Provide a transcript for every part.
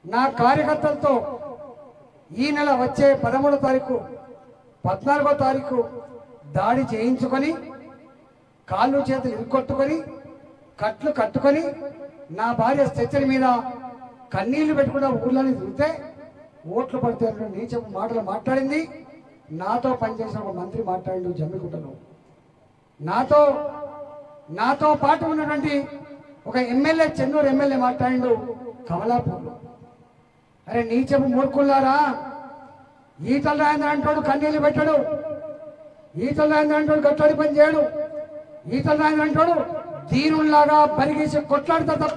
నా కార్యకర్తలతో ఈ నెల వచ్చే పదమూడో తారీఖు పద్నాలుగో తారీఖు దాడి చేయించుకొని కాళ్ళు చేతులు ఇరుకొట్టుకొని కట్లు కట్టుకొని నా భార్య స్ట్రెచ్చర్ మీద కన్నీళ్లు పెట్టుకున్న ఊర్లని తిరిగితే ఓట్లు పడితే నీచపు మాటలు మాట్లాడింది నాతో పనిచేసిన ఒక మంత్రి మాట్లాడిండు జమ్మికుంటలో నాతో నాతో పాటు ఉన్నటువంటి ఒక ఎమ్మెల్యే చెన్నూరు ఎమ్మెల్యే మాట్లాడిండు కమలాపూర్లో అరే నీచపు మూర్ఖుల్లారా ఈతల రాయంద్ర అంటాడు కన్నీళ్ళు పెట్టాడు ఈతల రాయంద్ర అంటాడు గట్లాడి పని చేయడు ఈతల రాయంద్ర అంటాడు దీనుల్లాగా పరిగేసి కొట్లాడతా తప్ప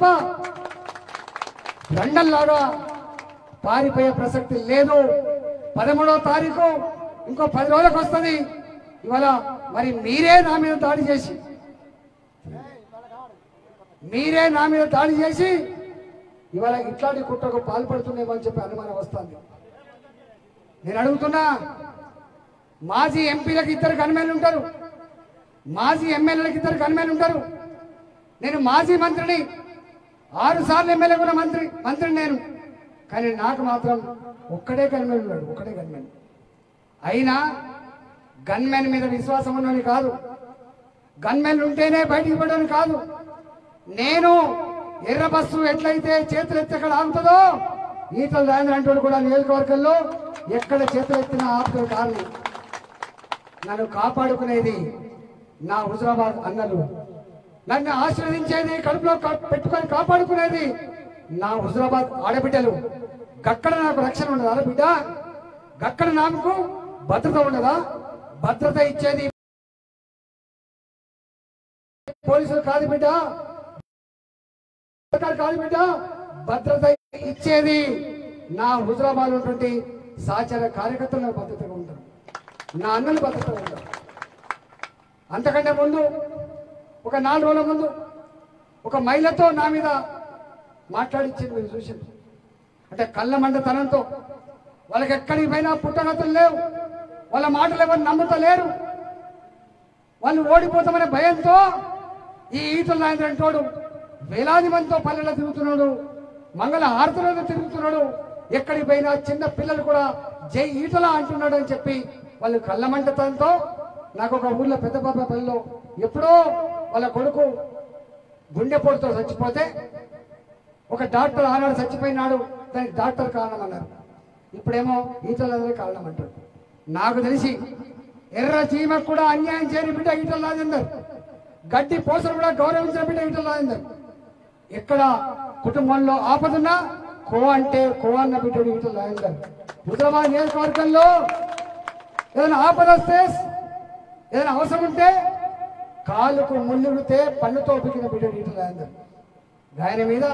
లండన్లాగా పారిపోయే ప్రసక్తి లేదు పదమూడవ తారీఖు ఇంకో పది రోజులకు వస్తుంది ఇవాళ మరి మీరే నా మీద దాడి చేసి మీరే నా మీద దాడి చేసి ఇవాళ ఇట్లాంటి కుట్రకు పాల్పడుతున్నామని చెప్పి అనుమానం వస్తుంది నేను అడుగుతున్నా మాజీ ఎంపీలకు ఇద్దరు గన్మెన్లు ఉంటారు మాజీ ఎమ్మెల్యేలకు ఇద్దరు గన్మెన్లు ఉంటారు నేను మాజీ మంత్రిని ఆరు సార్లు ఎమ్మెల్యే కూడా మంత్రి మంత్రిని నేను కానీ నాకు మాత్రం ఒక్కడే గన్మెన్ ఉన్నాడు ఒక్కడే గన్మెన్ అయినా గన్మెన్ మీద విశ్వాసం ఉన్నని కాదు గన్మెన్ ఉంటేనే బయటికి పడని కాదు నేను ఎర్ర బస్సు ఎట్లయితే చేతులు ఎత్తి ఎక్కడ ఆగుతుందో ఈతల రాజేంద్ర అంటూ కూడా నియోజకవర్గంలో ఎక్కడ చేతులు ఎత్తిన ఆపుతున్న కారణం నన్ను కాపాడుకునేది నా హుజరాబాద్ అన్నలు నన్ను ఆశీర్వదించేది కడుపులో కా- పెట్టుకొని కాపాడుకునేది నా హుజరాబాద్ ఆడబిడ్డలు గక్కడ నాకు రక్షణ ఉండదా బిడ్డ గక్కడ నాకు భద్రత ఉండదా భద్రత ఇచ్చేది పోలీసులు కాదు బిడ్డ సర్కారు కాదు బిడ్డ భద్రత ఇచ్చేది నా హుజరాబాద్ ఉన్నటువంటి సహచర కార్యకర్తలు నాకు భద్రతగా ఉంటారు నా అన్నలు భద్రతగా ఉంటారు అంతకంటే ముందు ఒక నాలుగు రోజుల ముందు ఒక మహిళతో నా మీద మాట్లాడించింది మీరు చూసింది అంటే కళ్ళ మండతనంతో వాళ్ళకి ఎక్కడికి పోయినా పుట్టగతులు లేవు వాళ్ళ మాటలు ఎవరు నమ్ముతలేరు వాళ్ళు ఓడిపోతామనే భయంతో ఈ ఈతల నాయన అంటోడు వేలాది మందితో పల్లెల్లో తిరుగుతున్నాడు మంగళ హారతులలో తిరుగుతున్నాడు ఎక్కడికి పోయినా చిన్న పిల్లలు కూడా జై ఈటల అంటున్నాడు అని చెప్పి వాళ్ళు కళ్ళమంటతంతో నాకు ఒక ఊర్లో పెద్ద పాప పల్లెలో ఎప్పుడో వాళ్ళ కొడుకు గుండెపోటుతో చచ్చిపోతే ఒక డాక్టర్ ఆనాడు చచ్చిపోయినాడు దానికి డాక్టర్ కారణం అన్నారు ఇప్పుడేమో ఈతలదే కారణం అంటారు నాకు తెలిసి ఎర్ర చీమకు కూడా అన్యాయం చేయని బిడ్డ ఈటల రాజేందర్ గడ్డి పోసలు కూడా గౌరవించిన బిడ్డ ఈటల రాజేందర్ ఎక్కడ కుటుంబంలో ఆపదున్నా కో అంటే కో అన్న బిడ్డడు ఈటల రాజేందర్ హుజరాబాద్ నియోజకవర్గంలో ఏదైనా ఆపద వస్తే ఏదైనా అవసరం ఉంటే కాలుకు ముళ్ళుడితే పన్నుతో పికిన బిడ్డడు ఈటల రాజేందర్ ఆయన మీద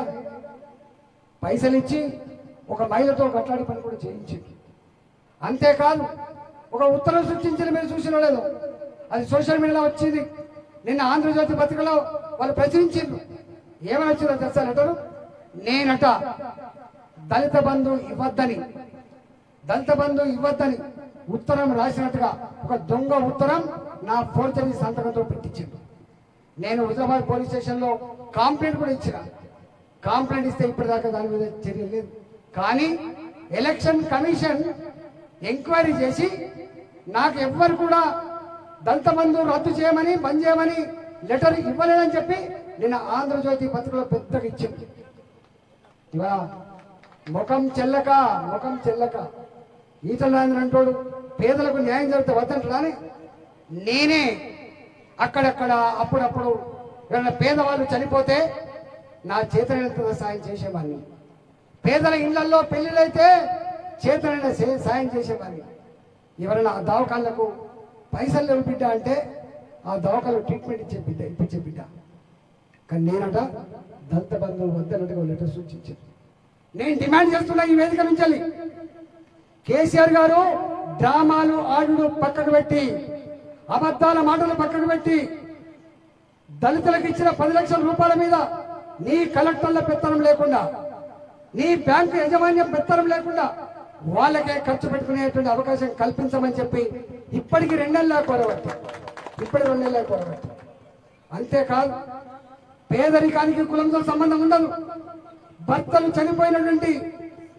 పైసలు ఇచ్చి ఒక మహిళతో కట్లాడి పని కూడా చేయించింది అంతేకాదు ఒక ఉత్తరం సృష్టించిన మీరు చూసిన లేదు అది సోషల్ మీడియాలో వచ్చింది నిన్న ఆంధ్రజ్యోతి పత్రికలో వాళ్ళు ప్రచురించారు ఏమని వచ్చిందో తెలుసా లెటరు నేనట దళిత బంధు ఇవ్వద్దని దళిత బంధు ఇవ్వద్దని ఉత్తరం రాసినట్టుగా ఒక దొంగ ఉత్తరం నా ఫోర్జరీ సంతకంతో పెట్టించింది నేను హుజరాబాద్ పోలీస్ స్టేషన్ లో కంప్లైంట్ కూడా ఇచ్చిన కంప్లైంట్ ఇస్తే ఇప్పటిదాకా దాని మీద చర్య లేదు కానీ ఎలక్షన్ కమిషన్ ఎంక్వైరీ చేసి నాకు ఎవ్వరు కూడా దళిత బంధు రద్దు చేయమని బంద్ చేయమని లెటర్ ఇవ్వలేదని చెప్పి నిన్న ఆంధ్రజ్యోతి పత్రికలో పెద్దగా ఇచ్చింది ఇవా ముఖం చెల్లక ముఖం చెల్లక ఈతల రాజేంద్ర అంటోడు పేదలకు న్యాయం జరిగితే వద్దంటాడని నేనే అక్కడక్కడ అప్పుడప్పుడు ఎవరైనా పేదవాళ్ళు చనిపోతే నా చేతనైనంత సాయం చేసేవాడిని పేదల ఇళ్లలో పెళ్లిళ్ళైతే చేతనైన సే- సాయం చేసేవాడిని ఎవరైనా ఆ దవాఖాన్లకు పైసలు లేవు బిడ్డ అంటే ఆ దవాఖాన్లో ట్రీట్మెంట్ ఇచ్చే బిడ్డ ఇప్పించే బిడ్డ కానీ నేనట దళిత బంధువు వద్దన్నట్టుగా లెటర్ సూచించాను నేను డిమాండ్ చేస్తున్నా ఈ వేదిక నుంచి వెళ్ళి. కేసీఆర్ గారు డ్రామాలు ఆడుడు పక్కకు పెట్టి అబద్ధాల మాటలు పక్కకు పెట్టి దళితులకు ఇచ్చిన పది లక్షల రూపాయల మీద నీ కలెక్టర్ల పెత్తనం లేకుండా నీ బ్యాంకు యజమాన్యం పెత్తనం లేకుండా వాళ్ళకే ఖర్చు పెట్టుకునేటువంటి అవకాశం కల్పించమని చెప్పి ఇప్పటికి రెండేళ్ళ కోరబట్టి ఇప్పటి రెండేళ్ళ కోరబట్టి అంతేకాదు పేదరికానికి కులంతో సంబంధం ఉండదు భర్తలు చనిపోయినటువంటి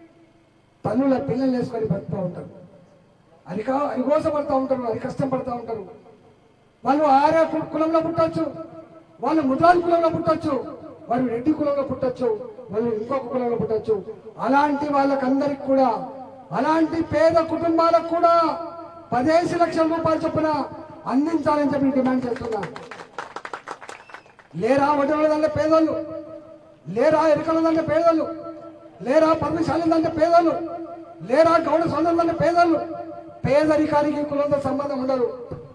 తల్లుల పిల్లలు వేసుకొని బతుకుతూ ఉంటారు అది కా అది కోసపడుతూ ఉంటారు అది కష్టం పడుతూ ఉంటారు వాళ్ళు ఆర్య కు- కులంలో పుట్టొచ్చు వాళ్ళు ముద్రాజు కులంలో పుట్టొచ్చు వాళ్ళు రెడ్డి కులంలో పుట్టొచ్చు వాళ్ళు ఇంకొక కులంలో పుట్టొచ్చు అలాంటి వాళ్ళకందరికి కూడా అలాంటి పేద కుటుంబాలకు కూడా పదేసి లక్షల రూపాయలు చొప్పున అందించాలని చెప్పి డిమాండ్ చేస్తున్నా లేరా వడ్డీల పేదోళ్ళు లేరా ఎరుకల దండే పేదోళ్ళు లేరా పర్మిషాల దండే పేదోళ్ళు లేరా గౌడ సొంతం దండే పేదోళ్ళు పేదరికానికి కులంతో సంబంధం ఉండదు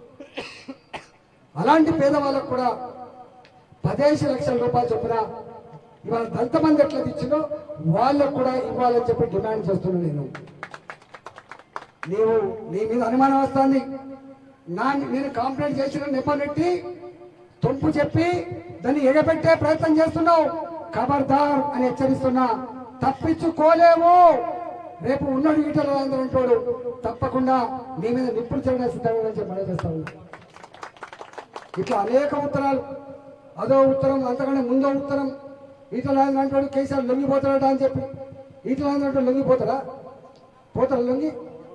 అలాంటి పేదవాళ్ళకు కూడా పదేసి లక్షల రూపాయలు చొప్పున ఇవాళ దళిత మంది ఎట్లా ఇచ్చిందో వాళ్ళకు కూడా ఇవ్వాలని చెప్పి డిమాండ్ చేస్తున్నాను నేను నీవు నీ మీద అనుమానం వస్తుంది నా నేను కంప్లైంట్ చేసిన నెప్పనెట్టి తొంపు చెప్పి దాన్ని ఎగబెట్టే ప్రయత్నం చేస్తున్నావు ఖబర్దార్ అని హెచ్చరిస్తున్నా తప్పించుకోలేవు రేపు ఉన్నాడు ఈటల రాజేంద్ర అంటాడు తప్పకుండా నీ మీద నిప్పులు చేయడానికి సిద్ధంగా అని చెప్పి మనం చేస్తా ఉన్నా ఇట్లా అనేక ఉత్తరాలు అదో ఉత్తరం అంతకంటే ముందో ఉత్తరం ఈటల రాజేంద్ర అంటాడు కేసీఆర్ లొంగిపోతాడట అని చెప్పి ఈటల రాజేంద్ర అంటాడు లొంగిపోతాడా పోతాడు లొంగి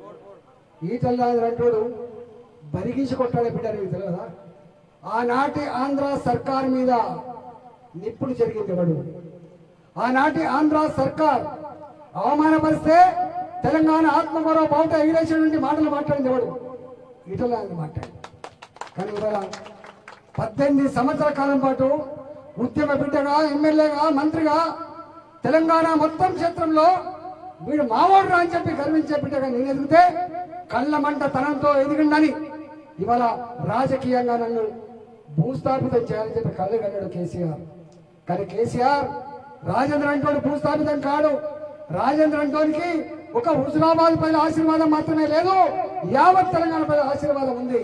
ఈటల రాజేంద్ర అంటాడు బరిగీసి కొట్టాడే బిడ్డ నీకు తెలియదా ఆనాటి ఆంధ్ర సర్కార్ మీద నిప్పులు జరిగింది వాడు ఆనాటి ఆంధ్ర సర్కార్ అవమానపరిస్తే తెలంగాణ ఆత్మగౌరవ బావుట ఎగిరేసినటువంటి మాటలు మాట్లాడింది ఎవడు ఈటల రాజేంద్ర మాట్లాడి కానీ ఇవాళ పద్దెనిమిది సంవత్సరాల కాలం పాటు ఉద్యమ బిడ్డగా ఎమ్మెల్యేగా మంత్రిగా తెలంగాణ మొత్తం క్షేత్రంలో వీడు మావోడు అని చెప్పి గర్వించే బిడ్డగా నేను ఎదిగితే కళ్ళ మంట తనంతో ఎదిగిందని ఇవాళ రాజకీయంగా నన్ను భూస్థాపితం చేయాలని చెప్పి కళ్ళు కన్నాడు కేసీఆర్ కానీ కేసీఆర్ రాజేంద్ర అంటోడు భూస్థాపితం కాడు రాజేంద్ర అంటోనికి ఒక హుజురాబాద్ పైన ఆశీర్వాదం మాత్రమే లేదు యావత్ తెలంగాణ పైన ఆశీర్వాదం ఉంది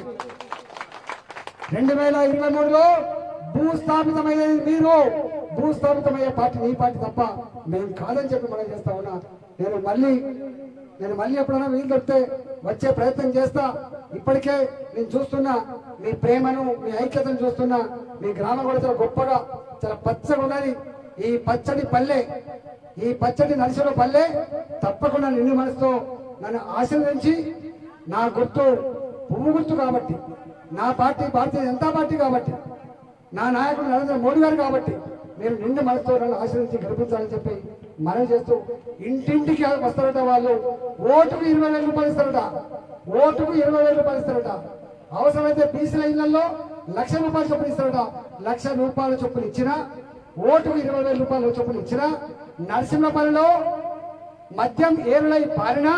రెండు వేల ఇరవై మూడులో భూస్థాపితమయ్యేది మీరు భూస్థాపితమయ్యే పార్టీ నీ పార్టీ తప్ప మేము కాదని చెప్పి మనం చేస్తా ఉన్నా నేను మళ్ళీ నేను మళ్ళీ ఎప్పుడైనా వీలు దొరికితే వచ్చే ప్రయత్నం చేస్తా ఇప్పటికే నేను చూస్తున్నా మీ ప్రేమను మీ ఐక్యతను చూస్తున్నా మీ గ్రామం కూడా చాలా గొప్పగా చాలా పచ్చగా ఉన్నది ఈ పచ్చడి పల్లె ఈ పచ్చడి నడిచిన పల్లె తప్పకుండా నిన్ను మనసుతో నన్ను ఆశీర్వదించి నా గుర్తు పువ్వు గుర్తు కాబట్టి నా పార్టీ భారతీయ జనతా పార్టీ కాబట్టి నా నాయకుడు నరేంద్ర మోడీ గారు కాబట్టి మీరు నిండు మనసుతో నన్ను ఆశీర్వదించి గెలిపించాలని చెప్పి మనం చేస్తూ ఇంటింటికి వస్తారట వాళ్ళు ఓటుకు ఇరవై వేల రూపాయలు ఇస్తారట ఓటుకు ఇరవై వేల రూపాయలు ఇస్తారట అవసరమైతే బీసీల ఇళ్లలో లక్ష రూపాయలు చొప్పున ఇస్తారట లక్ష రూపాయల చొప్పున ఇచ్చినా ఓటుకు ఇరవై వేల రూపాయల చొప్పున ఇచ్చినా నరసింహపల్లిలో మద్యం ఏరులై పారినా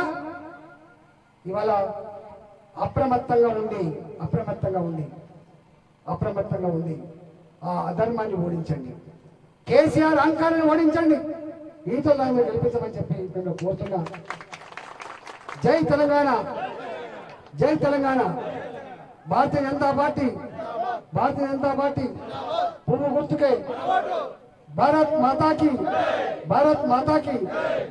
ఇవాళ అప్రమత్తంగా ఉండి అప్రమత్తంగా ఉండి అప్రమత్తంగా ఉండి ఆ అధర్మాన్ని ఓడించండి కేసీఆర్ అహంకారాన్ని ఓడించండి ఈతో దాన్ని గెలిపించమని చెప్పి నేను కోరుతున్నా జై తెలంగాణ జై తెలంగాణ భారతీయ జనతా పార్టీ భారతీయ జనతా పార్టీ పువ్వు గుర్తుకే భారత్ మాతాకి భారత్ మాతాకి